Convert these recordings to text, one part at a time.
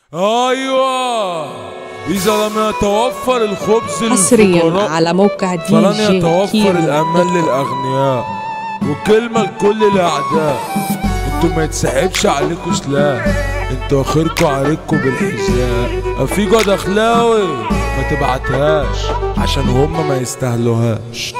ايوه اذا لم يتوفر الخبز حصريا للفقراء على موقع دي فلن جي يتوفر كيمو الامان للاغنياء وكلمه لكل الاعداء انتوا ما يتسحبش عليكم سلاح انتوا اخركم عليكم بالحذاء في جود اخلاوي ما تبعتهاش عشان هما ما يستاهلوهاش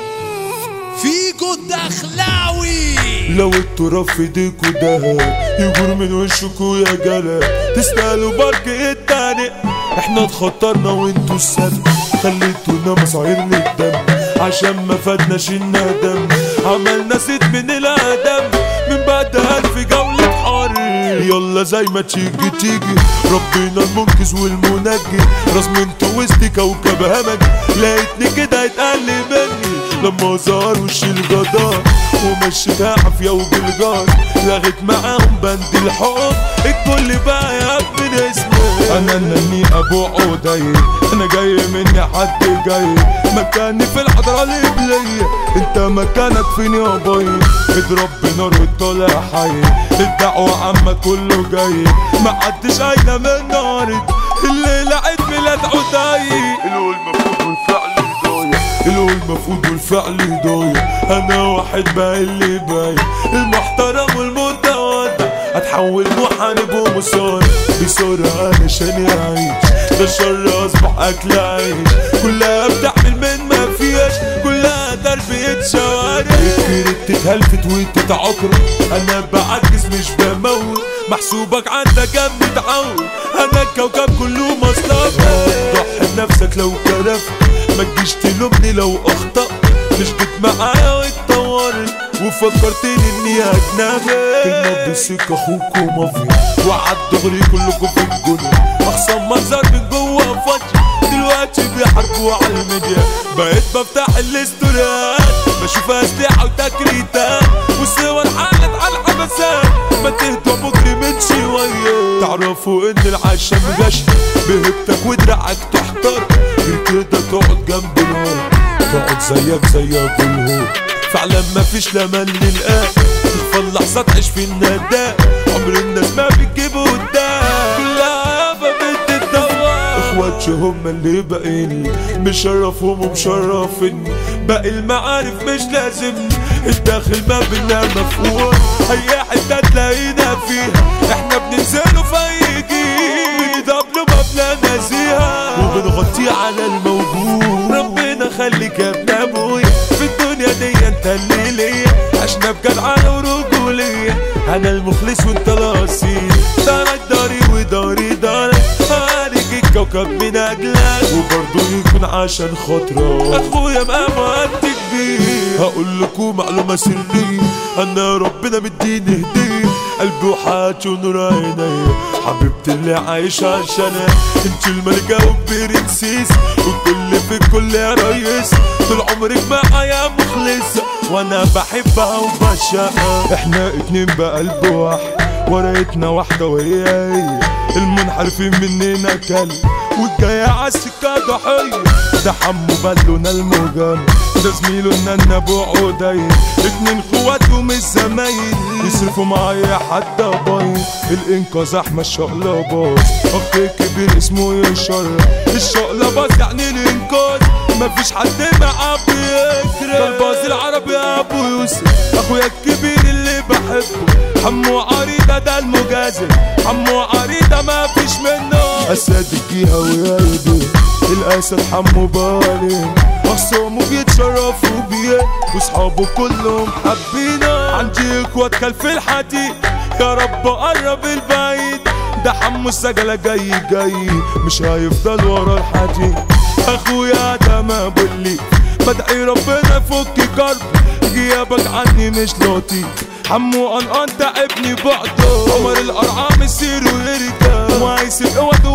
فيجو الدخلاوي لو التراب في ايديكوا دهب يجور من وشكوا يا جلال تستاهلوا برك التاني احنا اتخطرنا وانتوا السبب خليتونا مصاير للدم عشان ما فاتناش الندم عملنا ست من الادم من بعد الف جولة حر يلا زي ما تيجي تيجي ربنا المنقذ والمنجي راس من وسط كوكب همج لقيتني كده اتقل مني لما ظهر وش الجدار ومشيتها عافية وبالجار لغيت معاهم بند الحب الكل بقى يا ابن اسمي انا انني ابو عودي انا جاي مني حد جاي مكاني في الحضرة القبلية انت مكانك فين يا باي اضرب بنار وطالع حي الدعوة عامة كله جاي ما حدش اين من نارك الليلة عيد ميلاد عودي الهو المفروض والفعل ضايع الهو المفروض والفعل ضايع انا واحد بقى اللي باين المحترم والمتواضع اتحول محارب ومصارع بسرعة علشان يعيش ده الشر اصبح اكل عيش كلها بتحمل من ما فيهاش كلها تربية شوارع كتير تتهلفت وتتعكر انا بعجز مش بموت محسوبك عندك يا متعود انا الكوكب كله مصلحة ضحي بنفسك لو كرفت ما تجيش تلومني لو اخطأت مش جيت معايا واتطورت وفكرتني اني اجنبي كلمة بالسكة اخوك ومافيا وعد دغري كلكم في الجنة اخصم منظر من جوه فجر دلوقتي بيحاربوا على الميديا بقيت بفتح الاستوريات بشوف اسلحة وتكريتات والصور حالت على الحبسات ما تهدوا بكري من شوية تعرفوا ان العشم غش بهبتك ودراعك تحتر غير كده تقعد جنب الهور تقعد زيك زي ابو الهور فعلا مفيش لمن للآن تطفى لحظات عيش في النداء عمر الناس ما بتجيبوا قدام كلها يابا بتتدور اخواتي هم اللي باقيني مشرفهم ومشرفني باقي المعارف مش لازمني الداخل ما بينا مفهوم اي حته تلاقينا فيها احنا بننزلوا في اي جيل بنضربوا مبنى نزيهه وبنغطي على الموجود ربنا خليك يا ابن ابويا في الدنيا دي انت اللي ليا عشنا بجدعنة ورجولية انا المخلص وانت الاصيل دارك داري وداري دارك هارج الكوكب من اجلك وبرضه يكون عشان خاطرك اخويا مقام انت كبير هقول لكم معلومة سرية انا ربنا مديني هدية قلبي وحياتي ونور عينيا حبيبتي اللي عايشة عشانها انت الملكة وبرنسيس والكل في الكل يا ريس طول عمرك معايا مخلصة وانا بحبها وبشقها احنا اتنين بقلب واحد ورقتنا واحدة وهي هي المنحرفين مننا كلب والجاية عالسكة ضحية ده حمو بلونا المجرم ده زميله ان ابو عدي اتنين خوات ومش زمايل يصرفوا معايا حد باين الانقاذ احمد شقلباز اخ كبير اسمه يشرف الشقلباز يعني الانقاذ مفيش حد معاه بيكره كالباز العربي ابو يوسف اخويا الكبير اللي بحبه حمو عريضة ده المجازر حمو عريضة ما فيش منه اسد الجيهة وقلبي الاسد حمو بالين اخصامه بيتشرفوا بيه واصحابه كلهم حابينه عندي اخوات خلف الحديد يا رب قرب البعيد ده حمو السجلة جاي جاي مش هيفضل ورا الحديد اخويا ده ما بقولي بدعي ربنا يفك كرب غيابك عني مش لطيف حمو انقان تعبني بعده عمر الارعام يصير ويرجع وعايز قوته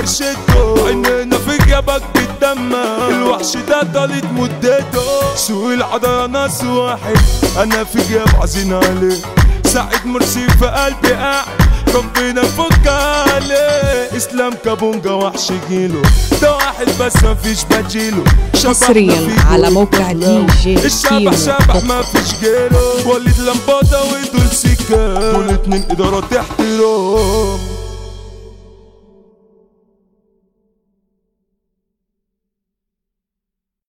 وفرشته عينينا في جيبك بتدمع الوحش ده طالت مدته سوق العضلة ناس واحد انا في جيب عزين عليه سعيد مرسي في قلبي قاعد ربنا يفك عليه اسلام كابونجا وحش جيله ده واحد بس مفيش بديله شبحنا حصرياً فيه على كل موقع أخلاق. دي جي الشبح كيمو شبح دوت ما فيش غيره وليد لمبادة ودول سكة دول اتنين إدارات احترام